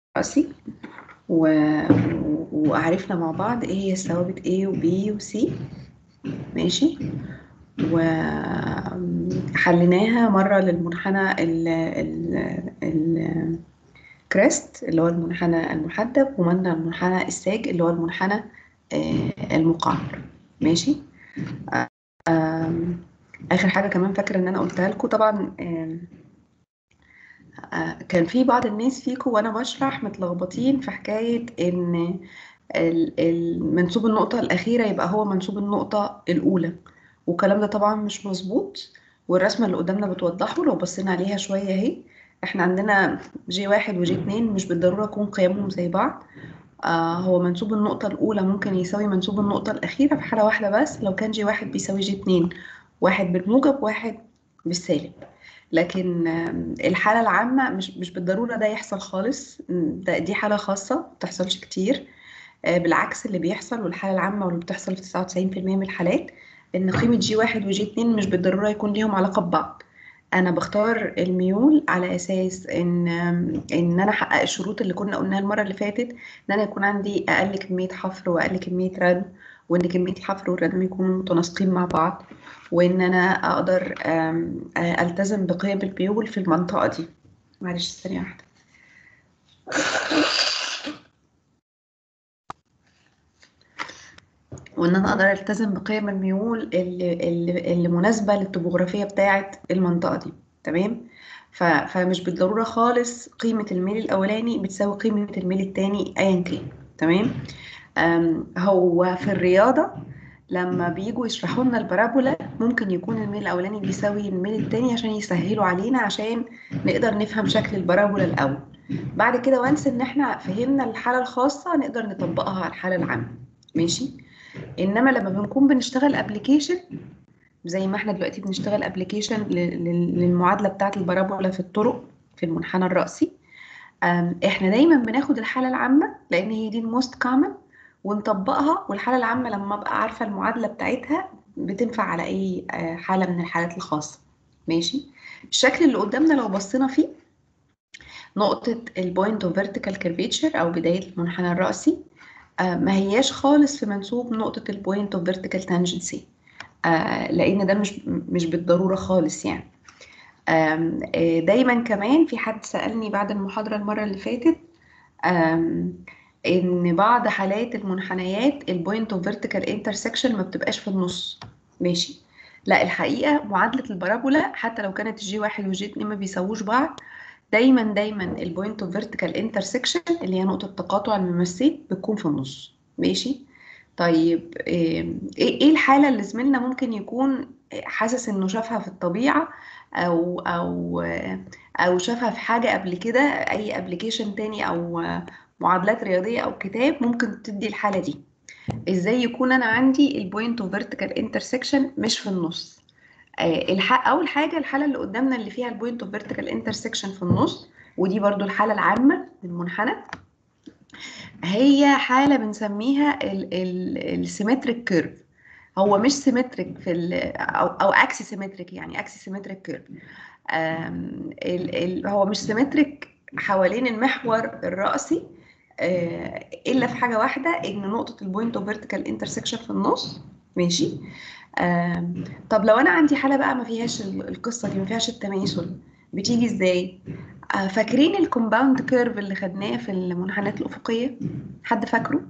الرأسي و... وعرفنا مع بعض ايه هي الثوابت A و B و C ماشي وحليناها مرة للمنحنى ال ال ال كريست اللي هو المنحنى المحدب ومرة المنحنى الساج اللي هو المنحنى المقعر ماشي آخر حاجة كمان فاكرة إن أنا قلتها لكم طبعا كان في بعض الناس فيكم وأنا بشرح متلخبطين في حكاية إن منسوب النقطة الأخيرة يبقى هو منسوب النقطة الأولى والكلام ده طبعا مش مظبوط والرسمة اللي قدامنا بتوضحه لو بصينا عليها شوية اهي احنا عندنا جي واحد وجي اتنين مش بالضرورة يكون قيمهم زي بعض آه هو منسوب النقطة الأولى ممكن يساوي منسوب النقطة الأخيرة في حالة واحدة بس لو كان جي واحد بيساوي جي اتنين واحد بالموجب واحد بالسالب لكن الحالة العامة مش مش بالضرورة ده يحصل خالص ده دي حالة خاصة مبتحصلش كتير بالعكس اللي بيحصل والحالة العامة واللي بتحصل في 99% من الحالات إن قيمة جي واحد وجي اتنين مش بالضرورة يكون ليهم علاقة ببعض أنا بختار الميول على أساس إن إن أنا أحقق الشروط اللي كنا قلناها المرة اللي فاتت إن أنا يكون عندي أقل كمية حفر وأقل كمية ردم وإن كمية الحفر والردم يكونوا متناسقين مع بعض وإن أنا أقدر ألتزم بقيم الميول في المنطقة دي معلش ثانية واحدة وان انا اقدر التزم بقيم الميول اللي, اللي, اللي مناسبه للطبوغرافيه بتاعه المنطقه دي تمام فمش بالضروره خالص قيمه الميل الاولاني بتساوي قيمه الميل الثاني ايا كان تمام هو في الرياضه لما بيجوا يشرحوا لنا البارابولا ممكن يكون الميل الاولاني بيساوي الميل الثاني عشان يسهلوا علينا عشان نقدر نفهم شكل البارابولا الاول بعد كده وانس ان احنا فهمنا الحاله الخاصه نقدر نطبقها على الحاله العامه ماشي انما لما بنكون بنشتغل ابلكيشن زي ما احنا دلوقتي بنشتغل ابلكيشن للمعادله بتاعه البارابولا في الطرق في المنحنى الرأسي احنا دايما بناخد الحاله العامه لان هي دي الموست كومن ونطبقها والحاله العامه لما ابقى عارفه المعادله بتاعتها بتنفع على اي حاله من الحالات الخاصه ماشي الشكل اللي قدامنا لو بصينا فيه نقطه البوينت اوف فيرتيكال كيرفيتشر او بدايه المنحنى الرأسي ما هياش خالص في منسوب نقطة البوينت اوف فيرتيكال تانجنسي لأن ده مش مش بالضرورة خالص يعني دايما كمان في حد سألني بعد المحاضرة المرة اللي فاتت إن بعض حالات المنحنيات البوينت اوف فيرتيكال انترسكشن ما بتبقاش في النص ماشي لا الحقيقة معادلة البارابولا حتى لو كانت جي واحد وجي اتنين ما بيساووش بعض دايما دايما البوينت اوف فيرتيكال انترسكشن اللي هي نقطه تقاطع الممسين بتكون في النص ماشي طيب ايه ايه الحاله اللي زميلنا ممكن يكون حاسس انه شافها في الطبيعه او او او شافها في حاجه قبل كده اي ابلكيشن تاني او معادلات رياضيه او كتاب ممكن تدي الحاله دي ازاي يكون انا عندي البوينت اوف فيرتيكال انترسكشن مش في النص الحق اول حاجه الحاله اللي قدامنا اللي فيها البوينت اوف فيرتيكال انترسكشن في النص ودي برضو الحاله العامه للمنحنى هي حاله بنسميها السيمتريك كيرف هو مش سيمتريك في ال او او اكسي سيمتريك يعني اكسي سيمتريك كيرف هو مش سيمتريك حوالين المحور الرأسي الا في حاجه واحده ان نقطه البوينت اوف فيرتيكال انترسكشن في النص ماشي آه طب لو انا عندي حاله بقى ما فيهاش القصه دي ما فيهاش التماثل بتيجي ازاي آه فاكرين الكومباوند كيرف اللي خدناه في المنحنيات الافقيه حد فاكره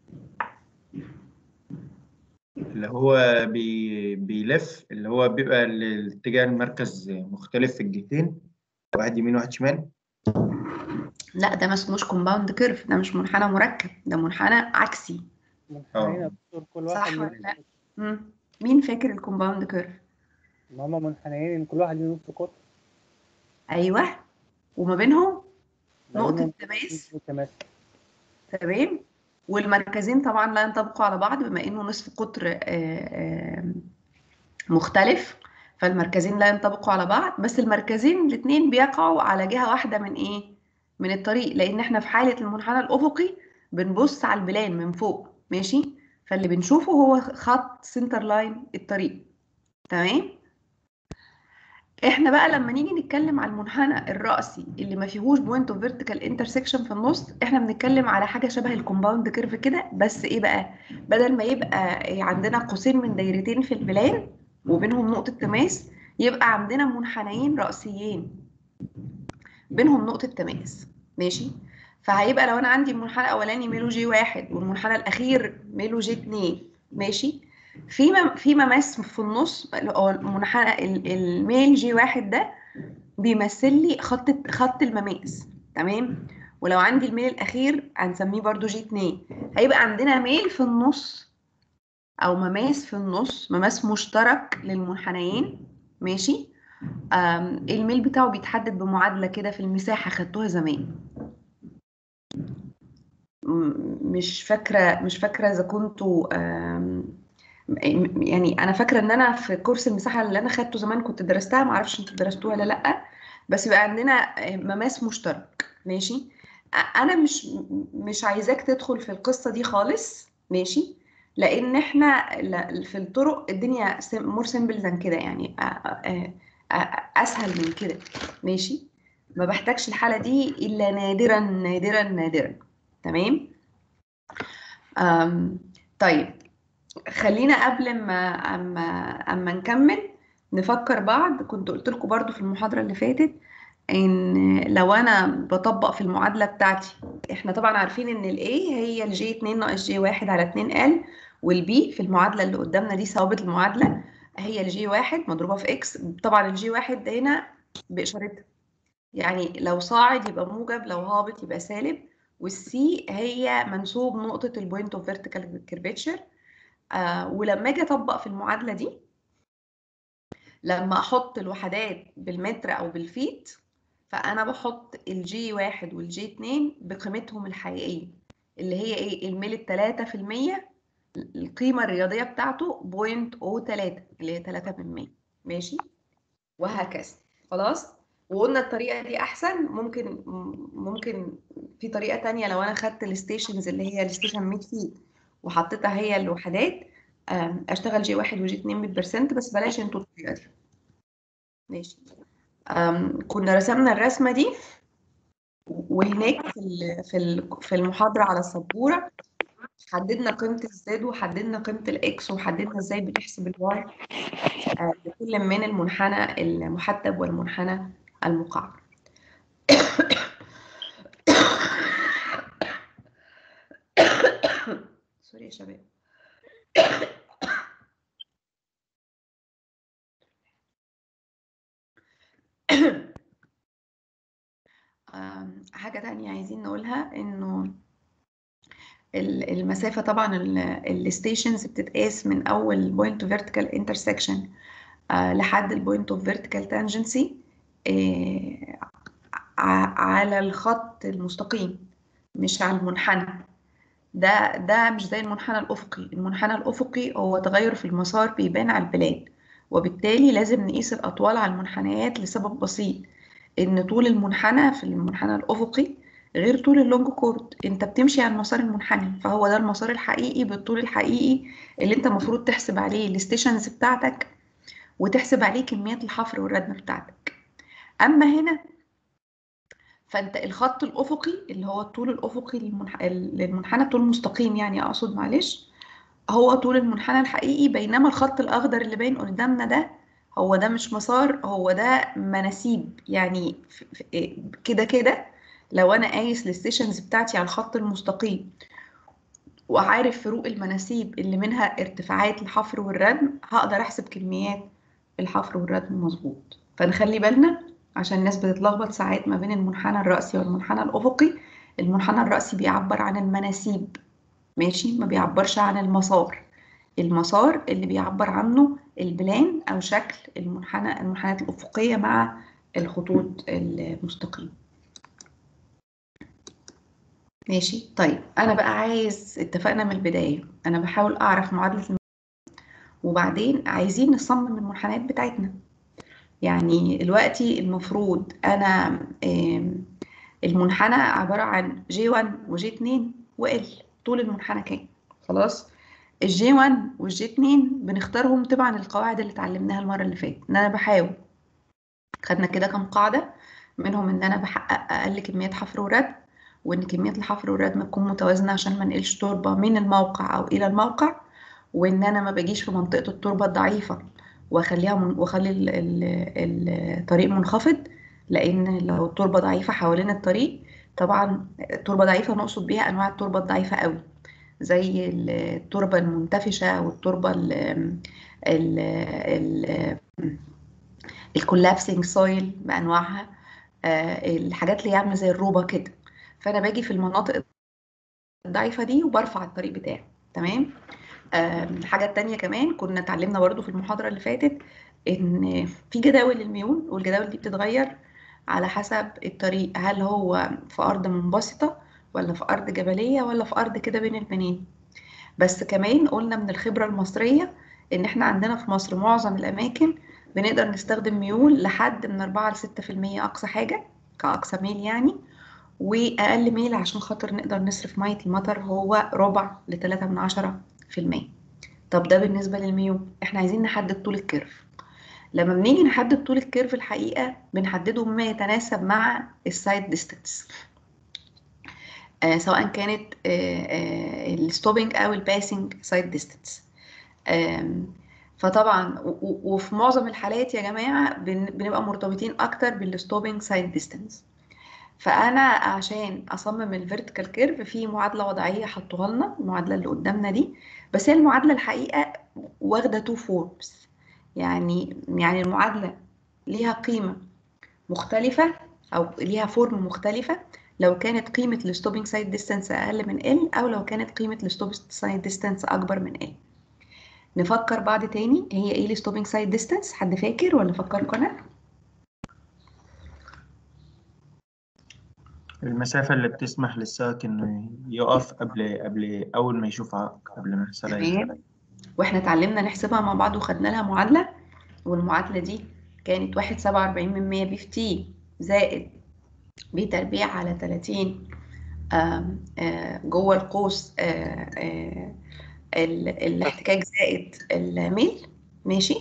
اللي هو بي بيلف اللي هو بيبقى الاتجاه المركز مختلف في الجهتين واحد يمين وواحد شمال لا ده ما اسموش كومباوند كيرف ده مش منحنى مركب ده منحنى عكسي منحنيين كل واحد صح ولا لا مم. مين فاكر الكومباوند كيرف هما منحنيين كل واحد له نص قطر ايوه وما بينهم نقطة تماس تمام والمركزين طبعا لا ينطبقوا على بعض بما انه نصف قطر آآ آآ مختلف فالمركزين لا ينطبقوا على بعض بس المركزين الاثنين بيقعوا على جهة واحدة من ايه من الطريق لان احنا في حالة المنحنى الافقي بنبص على البلان من فوق ماشي فاللي بنشوفه هو خط سنتر لاين الطريق تمام احنا بقى لما نيجي نتكلم على المنحنى الرأسي اللي ما فيهوش بوينت اوف فيرتيكال انترسكشن في النص احنا بنتكلم على حاجه شبه الكومباوند كيرف كده بس ايه بقى بدل ما يبقى عندنا قوسين من دايرتين في البلان وبينهم نقطه تماس يبقى عندنا منحنيين رأسيين بينهم نقطه تماس ماشي فهيبقى لو انا عندي المنحنى الاولاني ميلو جي واحد والمنحنى الاخير ميلو جي اتنين ماشي في مم في مماس في النص هو المنحنى ال- الميل جي واحد ده بيمثل لي خط خط المماس تمام ولو عندي الميل الاخير هنسميه برضو جي 2 هيبقى عندنا ميل في النص او مماس في النص مماس مشترك للمنحنيين ماشي آم، الميل بتاعه بيتحدد بمعادلة كده في المساحة خدتوها زمان م- مش فاكرة مش فاكرة إذا كنتوا آم، م- يعني أنا فاكرة إن أنا في كورس المساحة اللي أنا خدته زمان كنت درستها معرفش أنتوا درستوها ولا لأ بس يبقى عندنا مماس مشترك ماشي أ- أنا مش مش عايزاك تدخل في القصة دي خالص ماشي لأن إحنا ل- في الطرق الدنيا مور سيمبل ذان كده يعني أ- أ- أ- أسهل من كده ماشي ما بحتاجش الحالة دي إلا نادرا نادرا نادرا تمام أم طيب خلينا قبل ما أما أما نكمل نفكر بعض كنت قلت لكم برضو في المحاضرة اللي فاتت ان لو انا بطبق في المعادلة بتاعتي احنا طبعا عارفين ان ال A هي ال J2 ناقص J1 على 2L وال B في المعادلة اللي قدامنا دي ثوابت المعادلة هي ال J1 مضروبة في X طبعا ال J1 هنا بإشارتها يعني لو صاعد يبقى موجب لو هابط يبقى سالب والسي هي منسوب نقطة البوينت اوف فيرتيكال كيرفيتشر آه ولما اجي اطبق في المعادلة دي لما احط الوحدات بالمتر او بالفيت فانا بحط الجي واحد والجي اتنين بقيمتهم الحقيقية اللي هي ايه الميل التلاتة في المية القيمة الرياضية بتاعته بوينت او تلاتة اللي هي تلاتة في المية ماشي وهكذا خلاص وقلنا الطريقة دي أحسن ممكن ممكن في طريقة تانية لو أنا خدت الستيشنز اللي هي الستيشن 100 فيت وحطيتها هي الوحدات أم، أشتغل جي واحد وجي اتنين بالبرسنت بس بلاش انتوا الطريقة دي ماشي أم، كنا رسمنا الرسمة دي وهناك في ال- في ال- في المحاضرة على السبورة حددنا قيمة الزد وحددنا قيمة الإكس وحددنا إزاي بنحسب الواي آه، لكل من المنحنى المحتب والمنحنى المقعر سوري يا شباب آم، حاجة تانية عايزين نقولها إنه ال- المسافة طبعا الستيشنز بتتقاس من أول بوينت اوف فيرتيكال انترسكشن لحد البوينت اوف فيرتيكال تانجنسي على الخط المستقيم مش على المنحنى ده ده مش زي المنحنى الأفقي المنحنى الأفقي هو تغير في المسار بيبان على البلاد وبالتالي لازم نقيس الأطوال على المنحنيات لسبب بسيط إن طول المنحنى في المنحنى الأفقي غير طول اللونج كورد انت بتمشي على المسار المنحني فهو ده المسار الحقيقي بالطول الحقيقي اللي انت المفروض تحسب عليه الستيشنز بتاعتك وتحسب عليه كميات الحفر والردم بتاعتك اما هنا فانت الخط الافقي اللي هو الطول الافقي للمنح... للمنحنى طول مستقيم يعني اقصد معلش هو طول المنحنى الحقيقي بينما الخط الاخضر اللي باين قدامنا ده هو ده مش مسار هو ده مناسيب يعني ف- ف- كده كده لو انا قايس الستيشنز بتاعتي على الخط المستقيم وعارف فروق المناسيب اللي منها ارتفاعات الحفر والردم هقدر احسب كميات الحفر والردم مظبوط فنخلي بالنا عشان الناس بتتلخبط ساعات ما بين المنحنى الرأسي والمنحنى الأفقي المنحنى الرأسي بيعبر عن المناسيب ماشي ما بيعبرش عن المسار المسار اللي بيعبر عنه البلان أو شكل المنحنى المنحنيات الأفقية مع الخطوط المستقيمة ماشي طيب أنا بقى عايز اتفقنا من البداية أنا بحاول أعرف معادلة الم- وبعدين عايزين نصمم المنحنيات بتاعتنا يعني دلوقتي المفروض أنا آم، المنحنى عبارة عن J1 وJ2 وL طول المنحنى كام خلاص الجي 1 والجي 2 بنختارهم طبعا القواعد اللي اتعلمناها المرة اللي فاتت ان انا بحاول خدنا كده كام قاعدة منهم ان انا بحقق اقل كميات حفر وردم وان كميات الحفر والردم تكون متوازنة عشان ما نقلش تربة من الموقع او الى الموقع وان انا ما باجيش في منطقة التربة الضعيفة واخليها من واخلي ال- ال- الطريق منخفض لان لو التربة ضعيفة حوالين الطريق طبعا التربة ضعيفة نقصد بيها انواع التربة الضعيفة قوي زي التربة المنتفشة والتربة ال ال ال الكولابسنج سويل بانواعها آه، الحاجات اللي هي عامله زي الروبه كده فانا باجي في المناطق الضعيفه دي وبرفع الطريق بتاعي تمام آه، الحاجه التانية كمان كنا اتعلمنا برضو في المحاضره اللي فاتت ان في جداول الميول والجداول دي بتتغير على حسب الطريق هل هو في ارض منبسطه ولا في ارض جبليه ولا في ارض كده بين البنين بس كمان قلنا من الخبره المصريه ان احنا عندنا في مصر معظم الاماكن بنقدر نستخدم ميول لحد من 4 ل 6% اقصى حاجه كاقصى ميل يعني واقل ميل عشان خاطر نقدر نصرف ميه المطر هو ربع ل 3 من عشرة في المية طب ده بالنسبه للميول احنا عايزين نحدد طول الكيرف لما بنيجي نحدد طول الكيرف الحقيقه بنحدده بما يتناسب مع السايد ديستنس آه سواء كانت الستوبنج او الباسنج سايد ديستنس فطبعا و- و- وفي معظم الحالات يا جماعه بن- بنبقى مرتبطين اكتر بالستوبنج سايد ديستنس فانا عشان اصمم الفيرتيكال كيرف في معادله وضعيه حطوها لنا المعادله اللي قدامنا دي بس هي المعادله الحقيقه واخده تو فورمز يعني يعني المعادله ليها قيمه مختلفه او ليها فورم مختلفه لو كانت قيمه الستوبنج سايد ديستانس اقل من ال او لو كانت قيمه الستوبنج سايد ديستانس اكبر من ال نفكر بعض تاني هي ايه الستوبنج سايد ديستانس حد فاكر ولا فكركم انا المسافة اللي بتسمح للسائق إنه يقف قبل قبل أول ما يشوف عائق قبل ما يحصل أي حاجة تمام واحنا اتعلمنا نحسبها مع بعض وخدنا لها معادله والمعادله دي كانت واحد سبعة وأربعين من مية بي في تي زائد بي تربيع على تلاتين آم، آه، جوه القوس آه، آه، ال- الاحتكاك زائد الميل ماشي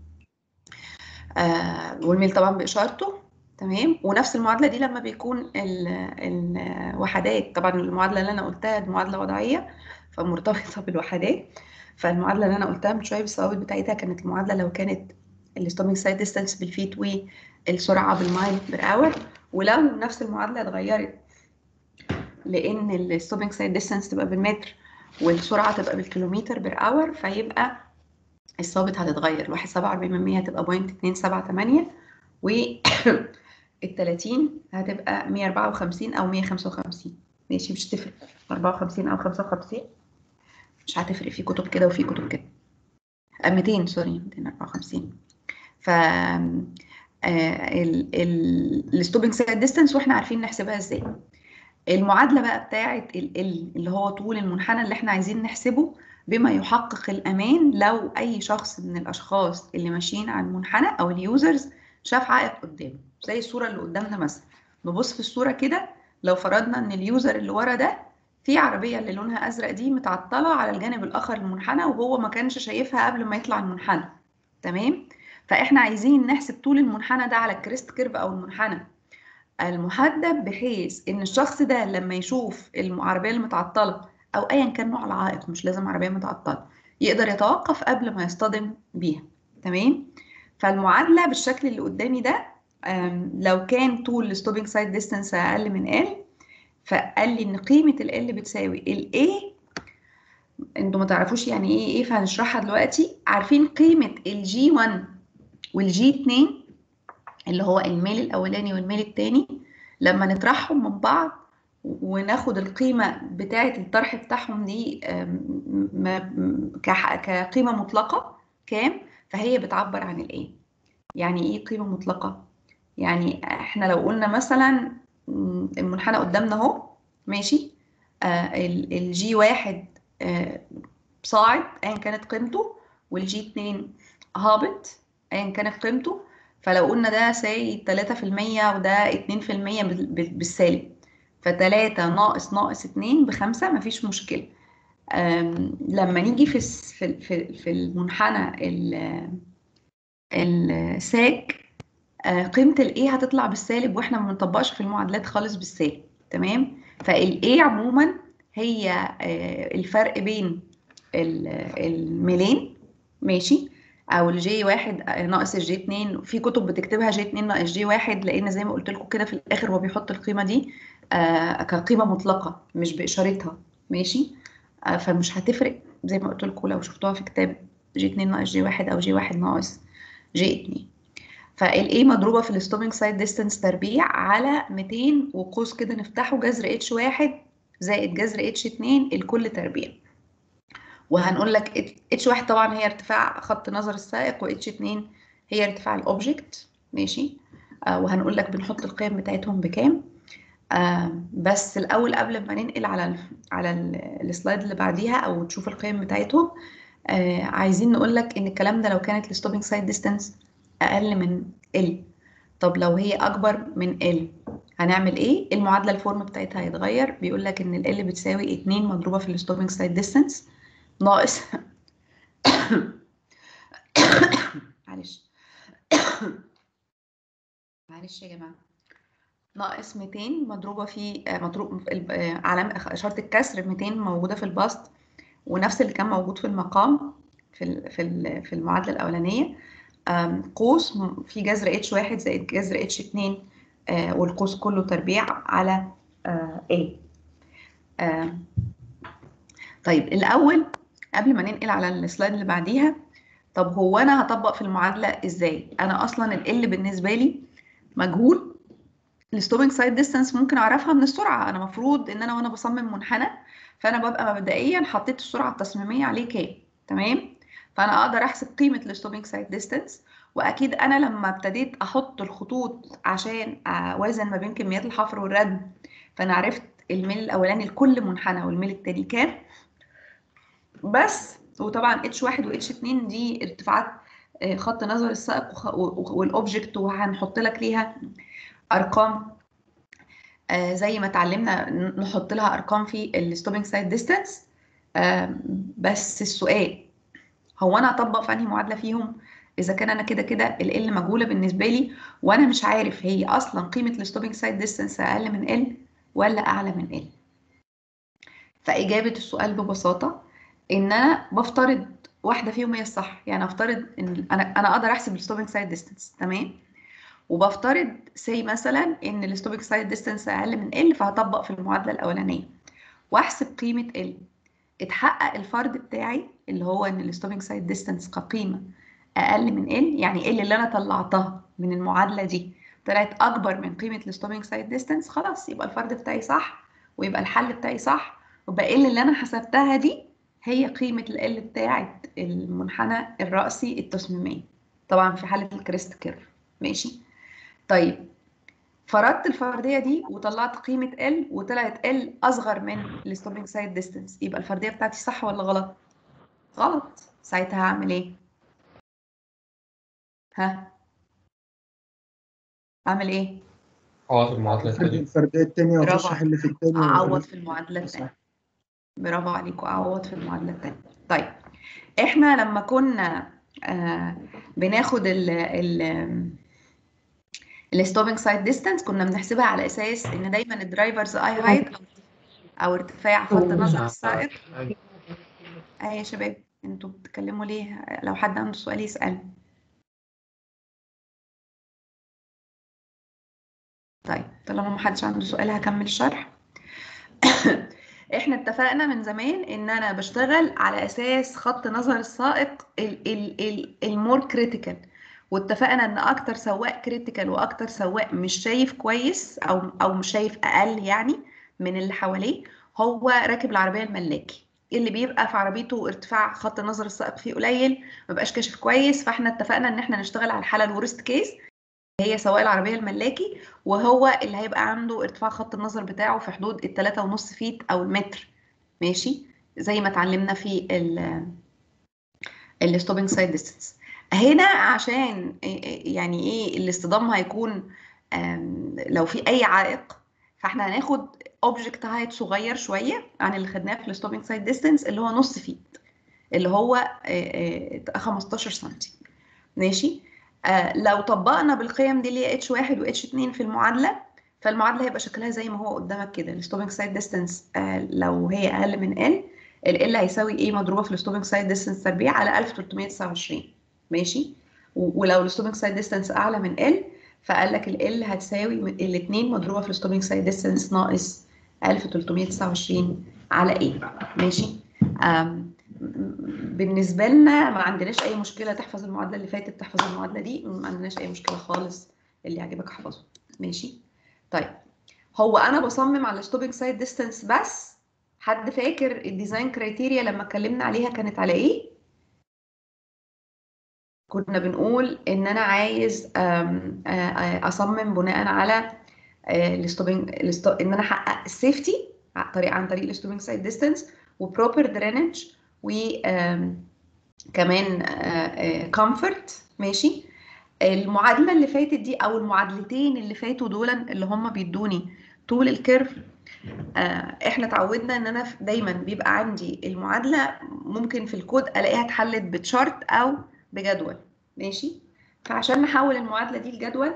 آه، والميل طبعا بإشارته تمام ونفس المعادلة دي لما بيكون ال- الوحدات طبعا المعادلة اللي أنا قلتها دي معادلة وضعية فمرتبطة بالوحدات فالمعادلة اللي أنا قلتها من شوية بالثوابت بتاعتها كانت المعادلة لو كانت الستوبنج سايد ديستانس بالفيت والسرعة بالمايل بير اور ولو نفس المعادلة اتغيرت لأن الستوبنج سايد ديستانس تبقى بالمتر والسرعة تبقى بالكيلومتر بير اور فيبقى الثابت هتتغير واحد سبعة وأربعين من مية هتبقى بوينت اتنين سبعة تمانية والتلاتين هتبقى مية أربعة وخمسين أو مية خمسة وخمسين ماشي مش تفرق أربعة وخمسين أو خمسة وخمسين مش هتفرق في كتب كده وفي كتب كده آه، 200 سوري 254 ف الستوبنج سايد ديستانس واحنا عارفين نحسبها ازاي المعادله بقى بتاعه ال ال اللي هو طول المنحنى اللي احنا عايزين نحسبه بما يحقق الامان لو اي شخص من الاشخاص اللي ماشيين على المنحنى او اليوزرز شاف عائق قدامه زي الصوره اللي قدامنا مثلا نبص في الصوره كده لو فرضنا ان اليوزر اللي ورا ده في عربيه اللي لونها ازرق دي متعطله على الجانب الاخر للمنحنى وهو ما كانش شايفها قبل ما يطلع المنحنى تمام فاحنا عايزين نحسب طول المنحنى ده على الكريست كيرف او المنحنى المحدب بحيث ان الشخص ده لما يشوف العربيه المتعطله او ايا كان نوع العائق مش لازم عربيه متعطله يقدر يتوقف قبل ما يصطدم بيها تمام فالمعادله بالشكل اللي قدامي ده أم، لو كان طول الستوبنج سايد ديستانس اقل من ال فقال لي ان قيمه ال L بتساوي ال A انتوا ما تعرفوش يعني ايه ايه فهنشرحها دلوقتي عارفين قيمه ال G1 وال G2 اللي هو الميل الاولاني والميل التاني لما نطرحهم من بعض وناخد القيمة بتاعة الطرح بتاعهم دي أم، م- كح- كقيمة مطلقة كام فهي بتعبر عن الايه يعني ايه قيمة مطلقة يعني احنا لو قلنا مثلا م، المنحنى قدامنا اهو ماشي الجي واحد آه، صاعد ايا كانت قيمته والجي اتنين هابط ايا كانت قيمته فلو قلنا ده ساي 3% وده 2% بال- بال- بالسالب فتلاتة ناقص ناقص اتنين بخمسة مفيش مشكلة أم، لما نيجي في الس- في في في المنحنى ال- الساك آه، قيمه الاي هتطلع بالسالب واحنا ما بنطبقش في المعادلات خالص بالسالب تمام فالاي عموما هي آه، الفرق بين ال- الميلين ماشي او الجي واحد ناقص الجي اتنين في كتب بتكتبها جي اتنين ناقص جي واحد لان زي ما قلت لكم كده في الاخر هو بيحط القيمه دي آه كقيمه مطلقه مش باشارتها ماشي آه فمش هتفرق زي ما قلت لكم لو شفتوها في كتاب جي اتنين ناقص جي واحد او جي واحد ناقص جي اتنين فالاي مضروبه في الستوبنج سايد ديستانس تربيع على 200 وقوس كده نفتحه جذر اتش واحد زائد جذر اتش اتنين الكل تربيع وهنقول لك اتش واحد طبعا هي ارتفاع خط نظر السائق واتش اتنين هي ارتفاع الاوبجكت ماشي آه وهنقول لك بنحط القيم بتاعتهم بكام آه بس الاول قبل ما ننقل على ال على ال- السلايد اللي بعديها او تشوف القيم بتاعتهم آه عايزين نقول لك ان الكلام ده لو كانت الستوبنج سايد ديستانس اقل من ال طب لو هي اكبر من ال هنعمل ايه المعادله الفورم بتاعتها هيتغير بيقول لك ان ال بتساوي 2 مضروبه في الستوبنج سايد ديستانس ناقص معلش معلش يا جماعه ناقص 200 مضروبه في آه، مضروب في الب- آه، علامه اشاره الكسر 200 موجوده في البسط ونفس اللي كان موجود في المقام في ال- في ال- في المعادله الاولانيه آم، قوس م- في جذر اتش واحد زائد جذر اتش اتنين آه، والقوس كله تربيع على آه، A آم، طيب الأول قبل ما ننقل على السلايد اللي بعديها طب هو أنا هطبق في المعادلة إزاي؟ أنا أصلا ال بالنسبة لي مجهول الستوبنج سايد ديستانس ممكن أعرفها من السرعة أنا مفروض إن أنا وأنا بصمم منحنى فأنا ببقى مبدئيا حطيت السرعة التصميمية عليه كام تمام؟ فأنا أقدر أحسب قيمة الستوبنج سايد ديستانس واكيد انا لما ابتديت احط الخطوط عشان اوازن ما بين كميات الحفر والردم فانا عرفت الميل الاولاني لكل منحنى والميل التاني كام بس وطبعا اتش واحد واتش اتنين دي ارتفاعات آه، خط نظر السائق وخ- و- والاوبجكت وهنحط لك ليها ارقام آه، زي ما اتعلمنا ن- نحط لها ارقام في الستوبنج سايد ديستانس بس السؤال هو انا اطبق في انهي معادله فيهم اذا كان انا كده كده ال L مجهوله بالنسبه لي وانا مش عارف هي اصلا قيمه الستوبنج سايد ديستانس اقل من ال ولا اعلى من ال فاجابه السؤال ببساطه ان انا بفترض واحده فيهم هي الصح يعني افترض ان انا انا اقدر احسب الستوبنج سايد ديستانس تمام وبفترض سي مثلا ان الستوبنج سايد ديستانس اقل من ال فهطبق في المعادله الاولانيه واحسب قيمه ال اتحقق الفرض بتاعي اللي هو ان الستوبنج سايد ديستانس كقيمه اقل من ال يعني ال اللي انا طلعتها من المعادله دي طلعت اكبر من قيمه الستوبنج سايد ديستانس خلاص يبقى الفرض بتاعي صح ويبقى الحل بتاعي صح ويبقى ال اللي انا حسبتها دي هي قيمه ال بتاعه المنحنى الرأسي التصميمي طبعا في حاله الكريست كيرف ماشي طيب فرضت الفرضيه دي وطلعت قيمه ال وطلعت ال اصغر من الستوبنج سايد ديستانس يبقى الفرضيه بتاعتي صح ولا غلط غلط ساعتها هعمل ايه ها اعمل ايه اه في المعادلة فرد التانية الفردية التانية برافو واخش احل في التانية اعوض في المعادله الثانيه برافو عليكم اعوض في المعادله الثانيه طيب احنا لما كنا آه بناخد ال ال الستوبنج سايد ديستانس كنا بنحسبها على اساس ان دايما الدرايفرز اي هايت او او ارتفاع خط نظر السائق اهي يا شباب انتوا بتتكلموا ليه لو حد عنده سؤال يسأل طيب طالما ما حدش عنده سؤال هكمل الشرح احنا اتفقنا من زمان ان انا بشتغل على اساس خط نظر السائق المور كريتيكال واتفقنا ان اكتر سواق كريتيكال واكتر سواق مش شايف كويس او او مش شايف اقل يعني من اللي حواليه هو راكب العربيه الملاكي اللي بيبقى في عربيته ارتفاع خط نظر السائق فيه قليل ما بقاش كاشف كويس فاحنا اتفقنا ان احنا نشتغل على الحاله الورست كيس هي سواق العربيه الملاكي وهو اللي هيبقى عنده ارتفاع خط النظر بتاعه في حدود التلاتة ونص فيت او المتر ماشي زي ما اتعلمنا في ال الستوبنج سايد ديستانس هنا عشان يعني ايه الاصطدام هيكون لو في اي عائق فاحنا هناخد اوبجكت هايت صغير شويه عن اللي خدناه في الستوبنج سايد ديستانس اللي هو نص فيت اللي هو 15 سم ماشي آه لو طبقنا بالقيم دي اللي هي اتش واحد واتش اتنين في المعادله فالمعادله هيبقى شكلها زي ما هو قدامك كده الستوبنج سايد ديستانس آه لو هي اقل من ال ال ال هيساوي ايه مضروبه في الستوبنج سايد ديستانس تربيع على 1329 ماشي و- ولو الستوبنج سايد ديستانس اعلى من ال فقال لك ال ال هتساوي الاثنين مضروبه في الستوبنج سايد ديستانس ناقص 1329 على ايه ماشي آم، بالنسبه لنا ما عندناش اي مشكله تحفظ المعادله اللي فاتت تحفظ المعادله دي ما عندناش اي مشكله خالص اللي يعجبك احفظه ماشي طيب هو انا بصمم على ستوبنج سايد ديستانس بس حد فاكر الديزاين كرايتيريا لما اتكلمنا عليها كانت على ايه كنا بنقول ان انا عايز آم، آه، آه، اصمم بناء على الستوبنج ان انا احقق السيفتي عن طريق عن طريق الستوبنج سايد ديستانس وبروبر درينج وكمان كومفورت ماشي المعادله اللي فاتت دي او المعادلتين اللي فاتوا دول اللي هم بيدوني طول الكيرف آه، احنا اتعودنا ان انا دايما بيبقى عندي المعادله ممكن في الكود الاقيها اتحلت بتشارت او بجدول ماشي فعشان نحول المعادله دي لجدول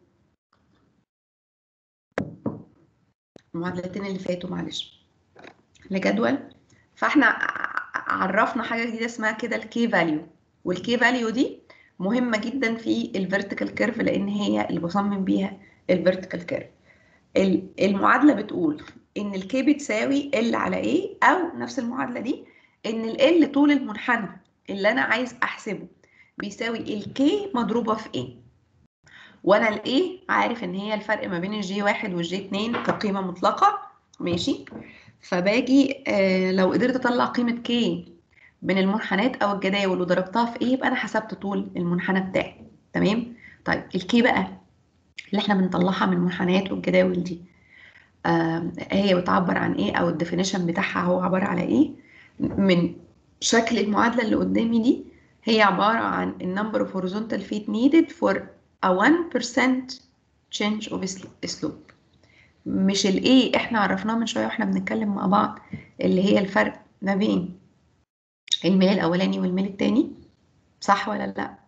المعادلتين اللي فاتوا معلش لجدول فاحنا ع- عرفنا حاجه جديده اسمها كده الكي فاليو والكي فاليو دي مهمه جدا في الفيرتيكال كيرف لان هي اللي بصمم بيها الفيرتيكال كيرف المعادله بتقول ان الكي بتساوي ال على ايه او نفس المعادله دي ان ال طول المنحنى اللي انا عايز احسبه بيساوي الكي مضروبه في ايه وانا الايه عارف ان هي الفرق ما بين الجي واحد والجي اتنين كقيمه مطلقه ماشي فباجي آه لو قدرت اطلع قيمه كي من المنحنات او الجداول وضربتها في ايه يبقى انا حسبت طول المنحنى بتاعي تمام طيب الكي بقى اللي احنا بنطلعها من المنحنيات والجداول دي آه هي بتعبر عن ايه او الديفينيشن بتاعها هو عباره على ايه من شكل المعادله اللي قدامي دي هي عباره عن النمبر اوف horizontal feet needed for a 1% change of slope مش الايه احنا عرفناه من شويه واحنا بنتكلم مع بعض اللي هي الفرق ما بين الميل الاولاني والميل التاني صح ولا لا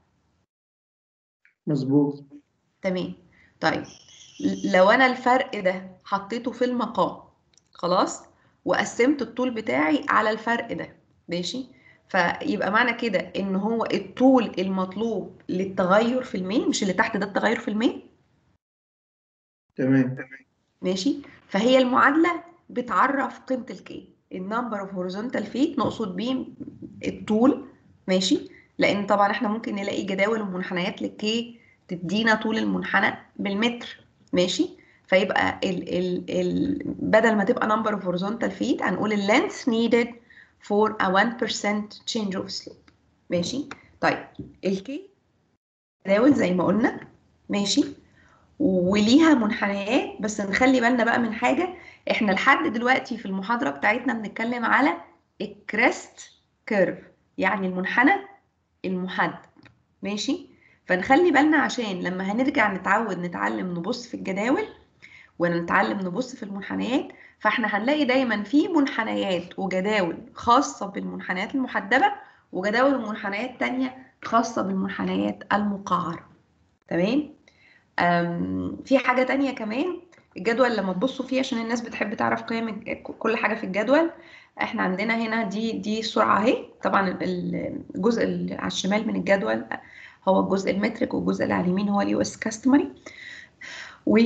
مظبوط تمام طيب لو انا الفرق ده حطيته في المقام خلاص وقسمت الطول بتاعي على الفرق ده ماشي فيبقى معنى كده ان هو الطول المطلوب للتغير في الميل مش اللي تحت ده التغير في الميل تمام ماشي فهي المعادله بتعرف قيمه الكي النمبر اوف هوريزونتال فيت نقصد بيه الطول ماشي لان طبعا احنا ممكن نلاقي جداول ومنحنيات للكي تدينا طول المنحنى بالمتر ماشي فيبقى ال ال ال بدل ما تبقى number of horizontal feet هنقول ال length needed for a 1% change of slope ماشي طيب الكي جداول زي ما قلنا ماشي وليها منحنيات بس نخلي بالنا بقى من حاجة احنا لحد دلوقتي في المحاضرة بتاعتنا بنتكلم على الكريست كيرف يعني المنحنى المحدد ماشي فنخلي بالنا عشان لما هنرجع نتعود نتعلم نبص في الجداول ونتعلم نبص في المنحنيات فاحنا هنلاقي دايما في منحنيات وجداول خاصة بالمنحنيات المحدبة وجداول ومنحنيات تانية خاصة بالمنحنيات المقعرة تمام في حاجة تانية كمان الجدول لما تبصوا فيه عشان الناس بتحب تعرف قيم كل حاجة في الجدول احنا عندنا هنا دي دي السرعة اهي طبعا الجزء اللي على الشمال من الجدول هو الجزء المترك والجزء اللي على اليمين هو اليو اس كاستمري و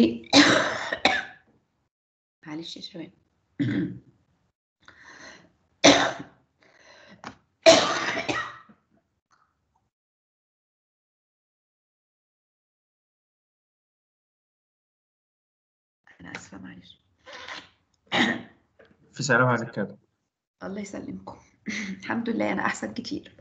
معلش يا شباب انا اسفه معلش في سلام عليك كده الله يسلمكم الحمد لله انا احسن كتير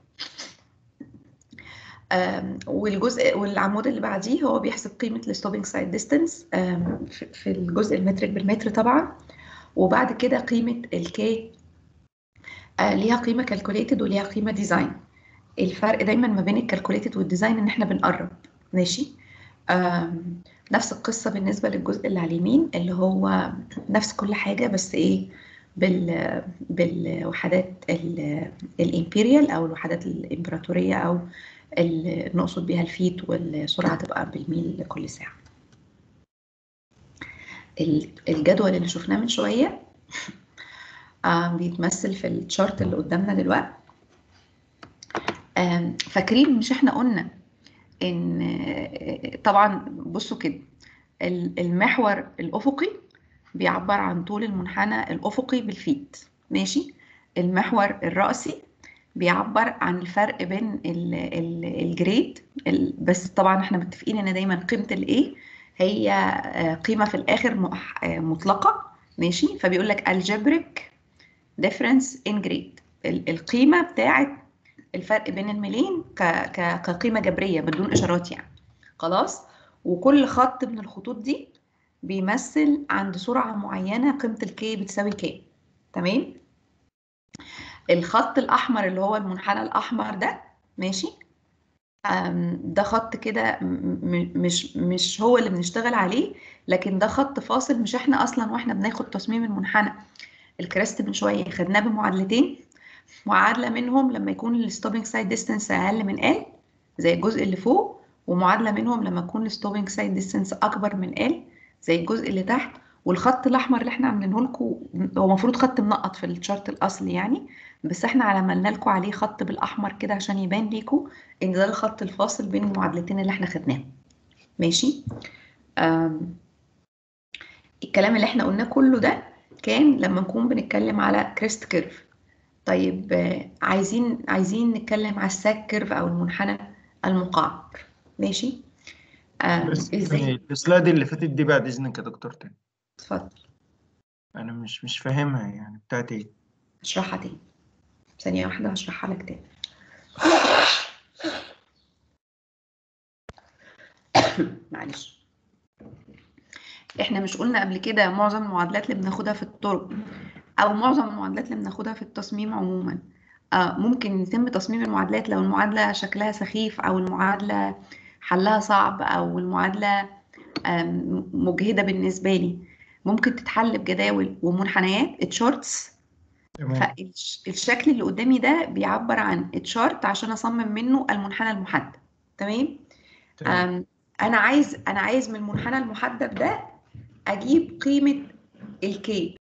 والجزء والعمود اللي بعديه هو بيحسب قيمة الستوبنج سايد ديستانس في الجزء المترك بالمتر طبعا وبعد كده قيمة الكي ليها قيمة كالكوليتد وليها قيمة ديزاين الفرق دايما ما بين الكالكوليتد والديزاين ان احنا بنقرب ماشي نفس القصة بالنسبة للجزء اللي على اليمين اللي هو نفس كل حاجة بس ايه بال بالوحدات الامبيريال او الوحدات الامبراطورية او اللي نقصد بيها الفيت والسرعة تبقى بالميل لكل ساعة ال- الجدول اللي شفناه من شوية آه، بيتمثل في الشارت اللي قدامنا دلوقتي آم، فاكرين مش احنا قلنا ان آه، طبعا بصوا كده ال- المحور الافقي بيعبر عن طول المنحنى الافقي بالفيت ماشي المحور الرأسي بيعبر عن الفرق بين ال ال الجريد ال بس طبعا احنا متفقين ان دايما قيمة الايه هي آه، قيمة في الاخر مح- آه، مطلقة ماشي فبيقول لك algebraic difference in grade ال- القيمة بتاعت الفرق بين الميلين ك ك كقيمة جبرية بدون اشارات يعني خلاص وكل خط من الخطوط دي بيمثل عند سرعة معينة قيمة الكي بتساوي كام تمام الخط الأحمر اللي هو المنحنى الأحمر ده ماشي أم، ده خط كده م- م- مش مش هو اللي بنشتغل عليه لكن ده خط فاصل مش احنا اصلا واحنا بناخد تصميم المنحنى الكريست من شويه خدناه بمعادلتين معادله منهم لما يكون الستوبنج سايد ديستانس اقل من ال زي الجزء اللي فوق ومعادله منهم لما يكون الستوبنج سايد ديستانس اكبر من ال زي الجزء اللي تحت والخط الاحمر اللي احنا عاملينه لكم هو المفروض خط منقط في الشارت الاصلي يعني بس احنا عملنا لكم عليه خط بالاحمر كده عشان يبان ليكم ان ده الخط الفاصل بين المعادلتين اللي احنا خدناهم ماشي أم. الكلام اللي احنا قلناه كله ده كان لما نكون بنتكلم على كريست كيرف طيب آه، عايزين عايزين نتكلم على الساك كيرف او المنحنى المقعر ماشي آم، بس ازاي السلايد اللي فاتت دي بعد إذنك يا دكتور تاني اتفضل أنا مش مش فاهمها يعني بتاعت إيه اشرحها تاني ثانية واحدة هشرحها لك تاني معلش احنا مش قلنا قبل كده معظم المعادلات اللي بناخدها في الطرق او معظم المعادلات اللي بناخدها في التصميم عموما آه ممكن يتم تصميم المعادلات لو المعادلة شكلها سخيف او المعادلة حلها صعب او المعادلة آم، مجهدة بالنسبة لي ممكن تتحل بجداول ومنحنيات تشارتس تمام فالشكل اللي قدامي ده بيعبر عن تشارت عشان اصمم منه المنحنى المحدد تمام تمام أم، انا عايز انا عايز من المنحنى المحدد ده اجيب قيمة الكي